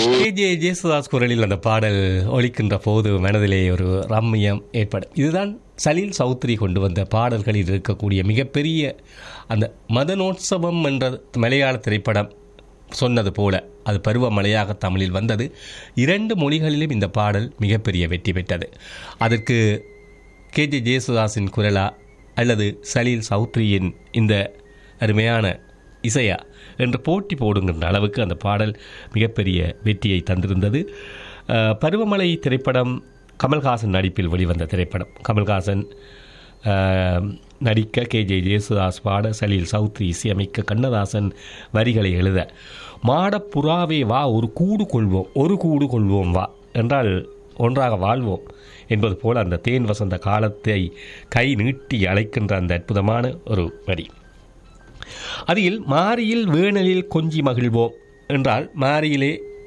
K J Yesudas குரலில் அந்த பாடல் ஒலிக்கின்ற போது மனதிலே ஒரு ரம்மியம் ஏற்படும் இதுதான் சலீல் சௌத்ரி கொண்டு வந்த பாடல்களில் இருக்கக்கூடிய மிகப்பெரிய அந்த மதனோற்சவம் என்ற மலையாள திரைப்படம் சொன்னது போல அது பருவமழையாக தமிழில் வந்தது இரண்டு மொழிகளிலும் இந்த பாடல் மிகப்பெரிய வெற்றி பெற்றது அதற்கு கே ஜே ஜேசுதாஸின் குரலா அல்லது சலீல் சௌத்ரியின் இந்த அருமையான இசையா என்று போட்டி போடுகின்ற அளவுக்கு அந்த பாடல் மிகப்பெரிய வெற்றியை தந்திருந்தது அஹ், பருவமழை திரைப்படம் கமல்ஹாசன் நடிப்பில் வெளிவந்த திரைப்படம் கமல்ஹாசன் அஹ், நடிக்க கே ஜே ஜேசுதாஸ் பாட சலீல் சௌத்ரி இசையமைக்க கண்ணதாசன் வரிகளை எழுத மாடப்புறாவே வா ஒரு கூடு கொள்வோம் ஒரு கூடு கொள்வோம் வா என்றால் ஒன்றாக வாழ்வோம் என்பது போல அந்த தேன் வசந்த காலத்தை கை நீட்டி அழைக்கின்ற அந்த அற்புதமான ஒரு வரி அதில் மாரியில் வேணலில் கொஞ்சி மகிழ்வோம் என்றால் மாரியிலே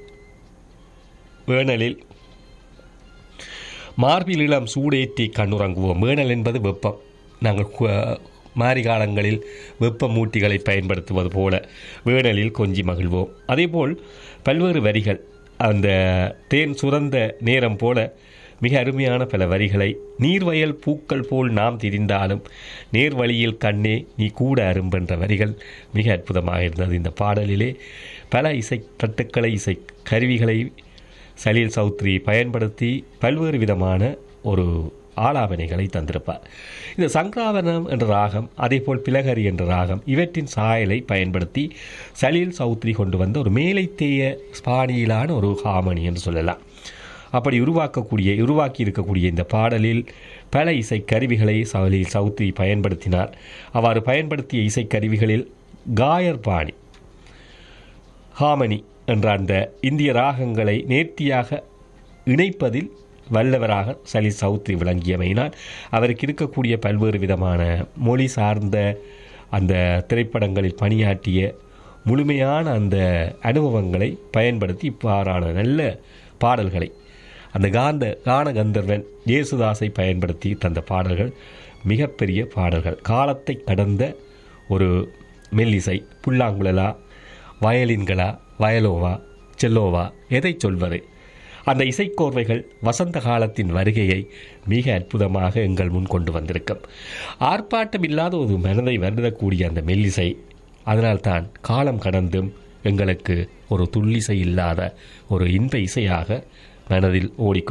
வேணலில் மார்பில் இளம் சூடேற்றி கண்ணுறங்குவோம் வேணல் என்பது வெப்பம் நாங்கள் கு- மாரி காலங்களில் வெப்ப மூட்டிகளை பயன்படுத்துவது போல வேணலில் கொஞ்சி மகிழ்வோம் அதேபோல் பல்வேறு வரிகள் அந்த தேன் சுரந்த நேரம் போல மிக அருமையான பல வரிகளை நீர்வயல் பூக்கள் போல் நாம் திரிந்தாலும் நேர்வழியில் கண்ணே நீ கூட அரும்பென்ற வரிகள் மிக அற்புதமாக இருந்தது இந்த பாடலிலே பல இசை தட்டுக்களை இசை கருவிகளை சலீல் சௌத்ரி பயன்படுத்தி பல்வேறு விதமான ஒரு ஆலாபனைகளை தந்திருப்பார் இந்த சங்கராவரணம் என்ற ராகம் அதேபோல் பிலகரி என்ற ராகம் இவற்றின் சாயலை பயன்படுத்தி சலீல் சௌத்ரி கொண்டு வந்த ஒரு மேலைத்தேய ஸ்பானியிலான ஒரு ஹாமணி என்று சொல்லலாம் அப்படி உருவாக்கக்கூடிய உருவாக்கி இருக்கக்கூடிய இந்த பாடலில் பல இசை கருவிகளை சலீல் சௌத்ரி பயன்படுத்தினார் அவ்வாறு பயன்படுத்திய இசை கருவிகளில் காயர் பாணி ஹாமனி என்ற அந்த இந்திய ராகங்களை நேர்த்தியாக இணைப்பதில் வல்லவராக சலி சௌத்ரி விளங்கியமையினால் அவருக்கு இருக்கக்கூடிய பல்வேறு விதமான மொழி சார்ந்த அந்த திரைப்படங்களில் பணியாற்றிய முழுமையான அந்த அனுபவங்களை பயன்படுத்தி இவ்வாறான நல்ல பாடல்களை அந்த காந்த கான கந்தர்வன் இயேசுதாஸை பயன்படுத்தி தந்த பாடல்கள் மிகப்பெரிய பாடல்கள் காலத்தை கடந்த ஒரு மெல்லிசை புல்லாங்குழலா வயலின்களா வயலோவா செல்லோவா எதை சொல்வது அந்த இசைக்கோர்வைகள் வசந்த காலத்தின் வருகையை மிக அற்புதமாக எங்கள் முன் கொண்டு வந்திருக்கும் ஆர்ப்பாட்டம் இல்லாத ஒரு மனதை வருடக்கூடிய அந்த மெல்லிசை அதனால்தான் காலம் கடந்தும் எங்களுக்கு ஒரு துள்ளிசை இல்லாத ஒரு இன்ப இசையாக மனதில் ஓடிக்கொண்டு